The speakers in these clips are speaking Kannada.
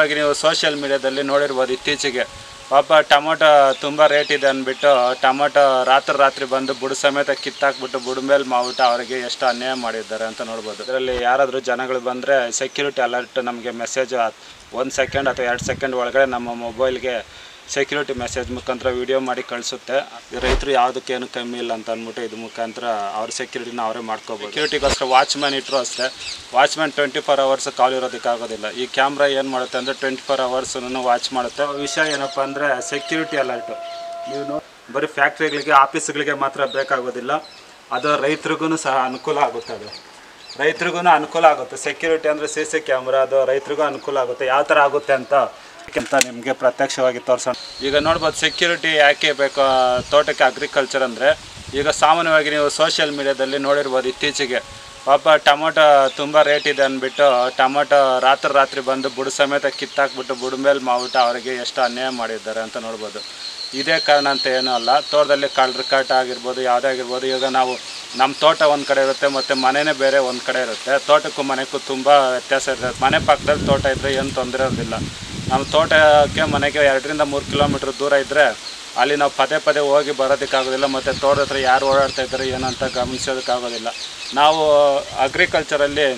ಸಾಮಾನ್ಯವಾಗಿ ನೀವು ಸೋಷಿಯಲ್ ಮೀಡಿಯಾದಲ್ಲಿ ನೋಡಿರ್ಬೋದು ಇತ್ತೀಚೆಗೆ ಪಾಪ ಟೊಮೊಟೊ ತುಂಬ ರೇಟ್ ಇದೆ ಅಂದ್ಬಿಟ್ಟು ಟೊಮೊಟೊ ರಾತ್ರಿ ರಾತ್ರಿ ಬಂದು ಬುಡ ಸಮೇತ ಕಿತ್ತಾಕ್ಬಿಟ್ಟು ಬುಡ ಮೇಲೆ ಮಾಡ್ಬಿಟ್ಟು ಅವರಿಗೆ ಎಷ್ಟು ಅನ್ಯಾಯ ಮಾಡಿದ್ದಾರೆ ಅಂತ ನೋಡ್ಬೋದು ಇದರಲ್ಲಿ ಯಾರಾದರೂ ಜನಗಳು ಬಂದರೆ ಸೆಕ್ಯೂರಿಟಿ ಅಲರ್ಟ್ ನಮಗೆ ಮೆಸೇಜ್ ಒಂದು ಸೆಕೆಂಡ್ ಅಥವಾ ಎರಡು ಸೆಕೆಂಡ್ ಒಳಗಡೆ ನಮ್ಮ ಮೊಬೈಲ್ಗೆ ಸೆಕ್ಯೂರಿಟಿ ಮೆಸೇಜ್ ಮುಖಾಂತರ ವಿಡಿಯೋ ಮಾಡಿ ಕಳಿಸುತ್ತೆ ರೈತರು ಯಾವುದಕ್ಕೇನು ಕಮ್ಮಿ ಇಲ್ಲ ಅಂತ ಅಂದ್ಬಿಟ್ಟು ಇದು ಮುಖಾಂತರ ಅವ್ರ ಸೆಕ್ಯೂರಿಟಿನ ಅವರೇ ಮಾಡ್ಕೋಬೋದು ಸೆಕ್ಯೂರಿಟಿಗೋಸ್ಕರ ವಾಚ್ಮ್ಯಾನ್ ಇಟ್ಟರು ಅಷ್ಟೇ watchman twenty four hours call ಇರೋದಕ್ಕಾಗೋದಿಲ್ಲ ಈ ಕ್ಯಾಮ್ರಾ ಏನು ಮಾಡುತ್ತೆ ಅಂದರೆ ಟ್ವೆಂಟಿ ಫೋರ್ ಅವರ್ಸನ್ನು ವಾಚ್ ಮಾಡುತ್ತೆ ವಿಷಯ ಏನಪ್ಪ ಅಂದರೆ ಸೆಕ್ಯೂರಿಟಿ ಅಲರ್ಟ್ ನೀವು ನೋ ಬರೀ ಫ್ಯಾಕ್ಟ್ರಿಗಳಿಗೆ ಆಫೀಸ್ಗಳಿಗೆ ಮಾತ್ರ ಬೇಕಾಗೋದಿಲ್ಲ ಅದು ರೈತರಿಗೂ ಸಹ ಅನುಕೂಲ ಆಗುತ್ತೆ ಅದು ರೈತರಿಗೂ ಅನುಕೂಲ ಆಗುತ್ತೆ ಸೆಕ್ಯೂರಿಟಿ ಅಂದರೆ ಸಿ ಸಿ ಕ್ಯಾಮ್ರಾ ಅದು ರೈತರಿಗೂ ಅನುಕೂಲ ಆಗುತ್ತೆ ಯಾವ ಥರ ಆಗುತ್ತೆ ಅಂತ ಅಂತ ನಿಮಗೆ ಪ್ರತ್ಯಕ್ಷವಾಗಿ ತೋರಿಸೋಣ ಈಗ ನೋಡ್ಬೋದು ಸೆಕ್ಯೂರಿಟಿ ಯಾಕೆ ಬೇಕು ಆ, ತೋಟಕ್ಕೆ ಅಗ್ರಿಕಲ್ಚರ್ ಅಂದರೆ ಈಗ ಸಾಮಾನ್ಯವಾಗಿ ನೀವು ಸೋಷಿಯಲ್ ಮೀಡಿಯಾದಲ್ಲಿ ನೋಡಿರ್ಬೋದು ಇತ್ತೀಚೆಗೆ ಪಾಪ ಟೊಮೊಟೊ ತುಂಬ ರೇಟ್ ಇದೆ ಅಂದ್ಬಿಟ್ಟು ಟೊಮೊಟೊ ರಾತ್ರಿ ರಾತ್ರಿ ಬಂದು ಬುಡ ಸಮೇತ ಕಿತ್ತಾಕ್ಬಿಟ್ಟು ಬುಡ ಮೇಲೆ ಮಾಡ್ಬಿಟ್ಟು ಅವರಿಗೆ ಎಷ್ಟು ಅನ್ಯಾಯ ಮಾಡಿದ್ದಾರೆ ಅಂತ ನೋಡ್ಬೋದು ಇದೇ ಕಾರಣ ಅಂತ ಏನೂ ಅಲ್ಲ ತೋಟದಲ್ಲಿ ಕಳ್ರ ಕಾಟ ಆಗಿರ್ಬೋದು ಯಾವುದೇ ಆಗಿರ್ಬೋದು ಈಗ ನಾವು ನಮ್ಮ ತೋಟ ಒಂದು ಕಡೆ ಇರುತ್ತೆ ಮತ್ತು ಮನೆನೇ ಬೇರೆ ಒಂದು ಕಡೆ ಇರುತ್ತೆ ತೋಟಕ್ಕೂ ಮನೆಗೂ ತುಂಬ ವ್ಯತ್ಯಾಸ ಇರುತ್ತೆ ಮನೆ ಪಕ್ಕದಲ್ಲಿ ತೋಟ ಇದ್ದರೆ ಏನು ತೊಂದರೆ ಇರೋದಿಲ್ಲ ನಮ್ಮ ತೋಟಕ್ಕೆ ಮನೆಗೆ ಎರಡರಿಂದ ಮೂರು ಕಿಲೋಮೀಟ್ರ್ ದೂರ ಇದ್ದರೆ ಅಲ್ಲಿ ನಾವು ಪದೇ ಪದೇ ಹೋಗಿ ಬರೋದಕ್ಕಾಗೋದಿಲ್ಲ ಮತ್ತು ತೋಟದ ಹತ್ರ ಯಾರು ಓಡಾಡ್ತಾ ಇದ್ದಾರೆ ಏನಂತ ಗಮನಿಸೋದಕ್ಕಾಗೋದಿಲ್ಲ ನಾವು ಅಗ್ರಿಕಲ್ಚರಲ್ಲಿ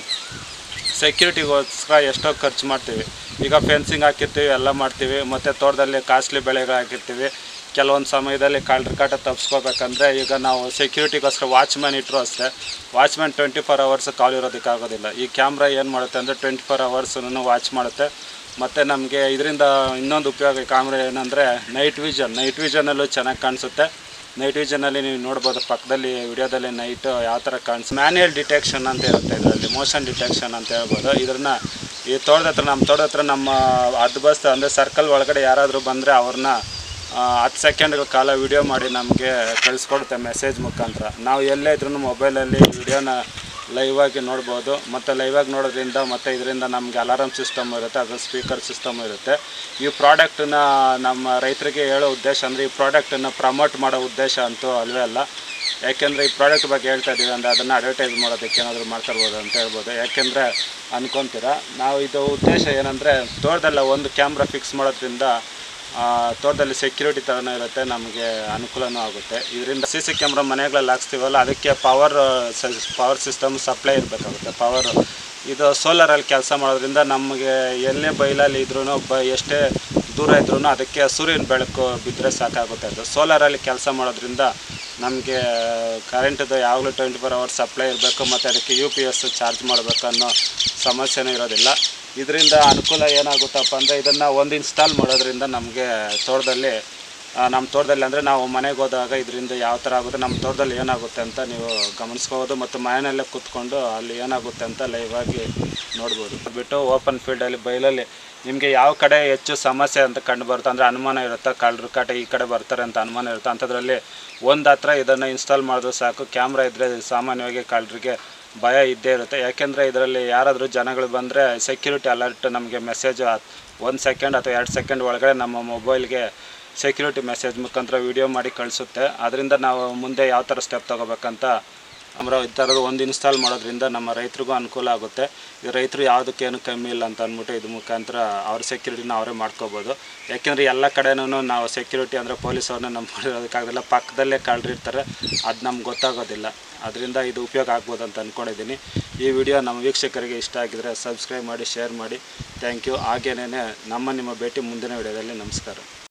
ಸೆಕ್ಯೂರಿಟಿಗೋಸ್ಕರ ಎಷ್ಟೋ ಖರ್ಚು ಮಾಡ್ತೀವಿ ಈಗ ಫೆನ್ಸಿಂಗ್ ಹಾಕಿರ್ತೀವಿ ಎಲ್ಲ ಮಾಡ್ತೀವಿ ಮತ್ತು ತೋಟದಲ್ಲಿ ಕಾಸ್ಟ್ಲಿ ಬೆಳೆಗಳು ಹಾಕಿರ್ತೀವಿ ಕೆಲವೊಂದು ಸಮಯದಲ್ಲಿ ಕಳ್ರ ಕಾಟ ತಪ್ಪಿಸ್ಕೋಬೇಕಂದ್ರೆ ಈಗ ನಾವು ಸೆಕ್ಯೂರಿಟಿಗೋಸ್ಕರ ವಾಚ್ಮ್ಯಾನ್ ಇಟ್ಟರು ಅಷ್ಟೇ watchman twenty four hours call ಇರೋದಕ್ಕಾಗೋದಿಲ್ಲ ಈ ಕ್ಯಾಮ್ರಾ ಏನು ಮಾಡುತ್ತೆ ಅಂದರೆ ಟ್ವೆಂಟಿ ಫೋರ್ ಅವರ್ಸನ್ನು ವಾಚ್ ಮಾಡುತ್ತೆ ಮತ್ತು ನಮಗೆ ಇದರಿಂದ ಇನ್ನೊಂದು ಉಪಯೋಗ ಕ್ಯಾಮ್ರಾ ಏನಂದರೆ ನೈಟ್ ವಿಷನ್ ನೈಟ್ ವಿಷನಲ್ಲೂ ಚೆನ್ನಾಗಿ ಕಾಣಿಸುತ್ತೆ ನೈಟ್ ವಿಷನಲ್ಲಿ ನೀವು ನೋಡ್ಬೋದು ಪಕ್ಕದಲ್ಲಿ ವಿಡಿಯೋದಲ್ಲಿ ನೈಟ್ ಯಾವ ಥರ ಕಾಣಿಸ್ ಮ್ಯಾನ್ಯಲ್ ಡಿಟೆಕ್ಷನ್ ಅಂತ ಇರುತ್ತೆ ಇದರಲ್ಲಿ ಮೋಷನ್ ಡಿಟೆಕ್ಷನ್ ಅಂತ ಹೇಳ್ಬೋದು ಇದನ್ನ ಈ ತೋಟದ ಹತ್ರ ನಮ್ಮ ತೋಟದ ಹತ್ರ ನಮ್ಮ ಹದ್ದು ಬಸ್ ಅಂದರೆ ಸರ್ಕಲ್ ಒಳಗಡೆ ಯಾರಾದರೂ ಬಂದರೆ ಅವ್ರನ್ನ ಹತ್ತು ಸೆಕೆಂಡ್ಗಳ ಕಾಲ ವಿಡಿಯೋ ಮಾಡಿ ನಮಗೆ ಕಳಿಸ್ಕೊಡುತ್ತೆ ಮೆಸೇಜ್ ಮುಖಾಂತರ ನಾವು ಎಲ್ಲೇ ಇದ್ರೂ ಮೊಬೈಲಲ್ಲಿ ವಿಡಿಯೋನ ಲೈವ್ ಆಗಿ ನೋಡ್ಬೋದು ಮತ್ತು ಲೈವ್ ಆಗಿ ನೋಡೋದ್ರಿಂದ ಮತ್ತು ಇದರಿಂದ ನಮಗೆ ಅಲಾರಮ್ ಸಿಸ್ಟಮ್ ಇರುತ್ತೆ ಅದು ಸ್ಪೀಕರ್ ಸಿಸ್ಟಮ್ ಇರುತ್ತೆ ಈ ಪ್ರಾಡಕ್ಟನ್ನ ನಮ್ಮ ರೈತರಿಗೆ ಹೇಳೋ ಉದ್ದೇಶ ಅಂದರೆ ಈ ಪ್ರಾಡಕ್ಟನ್ನು ಪ್ರಮೋಟ್ ಮಾಡೋ ಉದ್ದೇಶ ಅಂತೂ ಅಲ್ವೇ ಅಲ್ಲ ಯಾಕೆಂದರೆ ಈ ಪ್ರಾಡಕ್ಟ್ ಬಗ್ಗೆ ಹೇಳ್ತಾ ಇದ್ದೀವಿ ಅಂದರೆ ಅದನ್ನು ಅಡ್ವರ್ಟೈಸ್ ಮಾಡೋದಕ್ಕೆ ಏನಾದರೂ ಮಾಡ್ತಿರ್ಬೋದು ಅಂತ ಹೇಳ್ಬೋದು ಯಾಕೆಂದರೆ ಅನ್ಕೊತೀರಾ ನಾವು ಇದು ಉದ್ದೇಶ ಏನಂದರೆ ತೋಟದಲ್ಲ ಒಂದು ಕ್ಯಾಮ್ರಾ ಫಿಕ್ಸ್ ಮಾಡೋದ್ರಿಂದ ಆ, ತೋಟದಲ್ಲಿ ಸೆಕ್ಯೂರಿಟಿ ಥರನೂ ಇರುತ್ತೆ ನಮಗೆ ಅನುಕೂಲನೂ ಆಗುತ್ತೆ ಇದರಿಂದ ಸಿ ಸಿ ಕ್ಯಾಮ್ರಾ ಮನೆಗಳಲ್ಲಿ ಹಾಕ್ಸ್ತೀವಲ್ಲ ಅದಕ್ಕೆ ಪವರ್ ಪವರ್ ಸಿಸ್ಟಮ್ ಸಪ್ಲೈ ಇರಬೇಕಾಗುತ್ತೆ ಪವರು ಇದು ಸೋಲಾರಲ್ಲಿ ಕೆಲಸ ಮಾಡೋದ್ರಿಂದ ನಮಗೆ ಎಲ್ಲೇ ಬೈಲಲ್ಲಿ ಇದ್ರೂ ಬ ಎಷ್ಟೇ ದೂರ ಇದ್ರೂ ಅದಕ್ಕೆ ಸೂರ್ಯನ ಬೆಳಕು ಬಿದ್ದರೆ ಸಾಕಾಗುತ್ತೆ ಅದು ಸೋಲಾರಲ್ಲಿ ಕೆಲಸ ಮಾಡೋದ್ರಿಂದ ನಮಗೆ ಕರೆಂಟದು ಯಾವಾಗಲೂ ಟ್ವೆಂಟಿ ಫೋರ್ ಅವರ್ಸ್ ಸಪ್ಲೈ ಇರಬೇಕು ಮತ್ತು ಅದಕ್ಕೆ ಯು ಪಿ ಎಸ್ ಚಾರ್ಜ್ ಮಾಡಬೇಕು ಅನ್ನೋ ಸಮಸ್ಯೆನೂ ಇರೋದಿಲ್ಲ ಇದರಿಂದ ಅನುಕೂಲ ಏನಾಗುತ್ತಪ್ಪ ಅಂದರೆ ಇದನ್ನು ಒಂದು ಇನ್ಸ್ಟಾಲ್ ಮಾಡೋದ್ರಿಂದ ನಮಗೆ ತೋಟದಲ್ಲಿ ಆ, ನಮ್ಮ ತೋಟದಲ್ಲಿ ಅಂದರೆ ನಾವು ಮನೆಗೆ ಹೋದಾಗ ಇದರಿಂದ ಯಾವ ಥರ ಆಗುತ್ತೆ ನಮ್ಮ ತೋಟದಲ್ಲಿ ಏನಾಗುತ್ತೆ ಅಂತ ನೀವು ಗಮನಿಸ್ಕೋಬೋದು ಮತ್ತು ಮನೆಯಲ್ಲೇ ಕೂತ್ಕೊಂಡು ಅಲ್ಲಿ ಏನಾಗುತ್ತೆ ಅಂತ ಲೈವ್ ಆಗಿ ನೋಡ್ಬೋದು ಬಿಟ್ಟು ಓಪನ್ ಫೀಲ್ಡಲ್ಲಿ ಬಯಲಲ್ಲಿ ನಿಮಗೆ ಯಾವ ಕಡೆ ಹೆಚ್ಚು ಸಮಸ್ಯೆ ಅಂತ ಕಂಡು ಬರುತ್ತೆ ಅಂದರೆ ಅನುಮಾನ ಇರುತ್ತೆ ಕಳ್ಳರು ಕಾಟ ಈ ಕಡೆ ಬರ್ತಾರೆ ಅಂತ ಅನುಮಾನ ಇರುತ್ತೆ ಅಂಥದ್ರಲ್ಲಿ ಒಂದು ಹತ್ರ ಇದನ್ನು ಇನ್ಸ್ಟಾಲ್ ಮಾಡಿದ್ರೆ ಸಾಕು ಕ್ಯಾಮ್ರಾ ಇದ್ದರೆ ಸಾಮಾನ್ಯವಾಗಿ ಕಳ್ಳರಿಗೆ ಭಯ ಇದ್ದೇ ಇರುತ್ತೆ ಯಾಕೆಂದರೆ ಇದರಲ್ಲಿ ಯಾರಾದರೂ ಜನಗಳು ಬಂದರೆ ಸೆಕ್ಯೂರಿಟಿ ಅಲರ್ಟ್ ನಮಗೆ ಮೆಸೇಜ್ ಒಂದು ಸೆಕೆಂಡ್ ಅಥವಾ ಎರಡು ಸೆಕೆಂಡ್ ಒಳಗಡೆ ನಮ್ಮ ಮೊಬೈಲ್ಗೆ ಸೆಕ್ಯೂರಿಟಿ ಮೆಸೇಜ್ ಮುಖಾಂತರ ವಿಡಿಯೋ ಮಾಡಿ ಕಳಿಸುತ್ತೆ ಅದರಿಂದ ನಾವು ಮುಂದೆ ಯಾವ ಥರ ಸ್ಟೆಪ್ ತೊಗೋಬೇಕಂತ ಕ್ಯಾಮ್ರಾ ಈ ಥರದ್ದು ಒಂದು ಇನ್ಸ್ಟಾಲ್ ಮಾಡೋದ್ರಿಂದ ನಮ್ಮ ರೈತರಿಗೂ ಅನುಕೂಲ ಆಗುತ್ತೆ ಈ ರೈತರು ಯಾವುದಕ್ಕೇನು ಕಮ್ಮಿ ಇಲ್ಲ ಅಂತ ಅಂದ್ಬಿಟ್ಟು ಇದು ಮುಖಾಂತರ ಅವ್ರ ಸೆಕ್ಯೂರಿಟಿನ ಅವರೇ ಮಾಡ್ಕೋಬೋದು ಯಾಕೆಂದರೆ ಎಲ್ಲ ಕಡೆನೂ ನಾವು ಸೆಕ್ಯೂರಿಟಿ ಅಂದರೆ ಪೊಲೀಸವ್ರನ್ನ ನಂಬಿರೋದಕ್ಕಾಗಲ್ಲ ಪಕ್ಕದಲ್ಲೇ ಕಳ್ಳರಿರ್ತಾರೆ ಅದು ನಮ್ಗೆ ಗೊತ್ತಾಗೋದಿಲ್ಲ ಅದರಿಂದ ಇದು ಉಪಯೋಗ ಆಗ್ಬೋದು ಅಂತ ಅಂದ್ಕೊಂಡಿದ್ದೀನಿ ಈ ವಿಡಿಯೋ ನಮ್ಮ ವೀಕ್ಷಕರಿಗೆ ಇಷ್ಟ ಆಗಿದರೆ ಸಬ್ಸ್ಕ್ರೈಬ್ ಮಾಡಿ ಶೇರ್ ಮಾಡಿ ಥ್ಯಾಂಕ್ ಯು ಹಾಗೇನೇ ನಮ್ಮ ನಿಮ್ಮ ಭೇಟಿ ಮುಂದಿನ ವಿಡಿಯೋದಲ್ಲಿ ನಮಸ್ಕಾರ